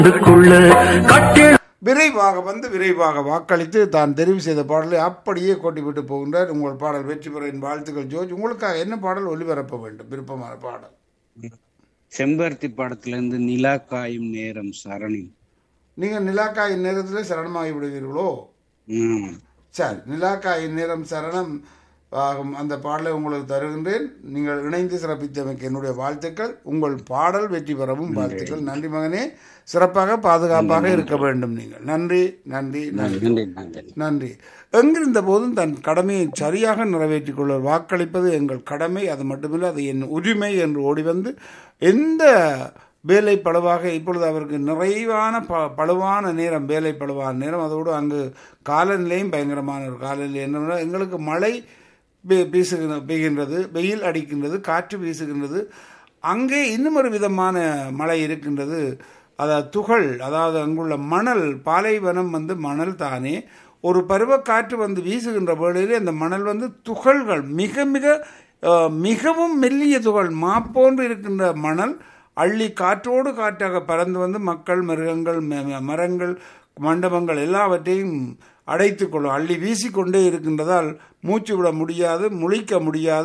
அதுக்குள்ள கட்டில் விரைவாக வந்து விரைவாக வாக்களித்து தான் தெரிவு செய்த பாடலை அப்படியே கொட்டிவிட்டு போகின்றார் உங்கள் பாடல் வெற்றி பெற என் வாழ்த்துக்கள் ஜோர்ஜ் உங்களுக்காக என்ன பாடல் ஒளிபரப்ப வேண்டும் விருப்பமான பாடல் செம்பருத்தி படத்துல இருந்து நிலா காயும் நேரம் சரணி நீங்கள் நிலாக்காயின் நேரத்தில் சரணமாகி விடுவீர்களோ ம். சரி நிலாக்காயின் நேரம் சரணம் ஆகும் அந்த பாடலை உங்களுக்கு தருகின்றேன் நீங்கள் இணைந்து சிறப்பித்தமைக்கு என்னுடைய வாழ்த்துக்கள் உங்கள் பாடல் வெற்றி பெறவும் வாழ்த்துக்கள் நன்றி மகனே சிறப்பாக பாதுகாப்பாக இருக்க வேண்டும் நீங்கள் நன்றி நன்றி நன்றி நன்றி நன்றி நன்றி எங்கிருந்த போதும் தன் கடமையை சரியாக நிறைவேற்றிக் கொள்ள வாக்களிப்பது எங்கள் கடமை அது மட்டுமில்லை அது என் உரிமை என்று ஓடி வந்து எந்த வேலை பழுவாக இப்பொழுது அவருக்கு நிறைவான ப பழுவான நேரம் வேலை பழுவான நேரம் அதோடு அங்கு காலநிலையும் பயங்கரமான ஒரு காலநிலை என்ன எங்களுக்கு மழை பெ- வீசுகிற பெய்கின்றது வெயில் அடிக்கின்றது காற்று வீசுகின்றது அங்கே இன்னும் ஒரு விதமான மழை இருக்கின்றது அதாவது துகள் அதாவது அங்குள்ள மணல் பாலைவனம் வந்து மணல் தானே ஒரு பருவக்காற்று வந்து வீசுகின்ற வேளையிலே அந்த மணல் வந்து துகள்கள் மிக மிக அஹ், மிகவும் மெல்லிய துகள் மாப்போன்று இருக்கின்ற மணல் அள்ளி காற்றோடு காற்றாக பறந்து வந்து மக்கள் மிருகங்கள் ம- ம- மரங்கள் மண்டபங்கள் எல்லாவற்றையும் அடைத்துக் கொள்ளும் அள்ளி வீசிக்கொண்டே இருக்கின்றதால் மூச்சு விட முடியாது முழிக்க முடியாது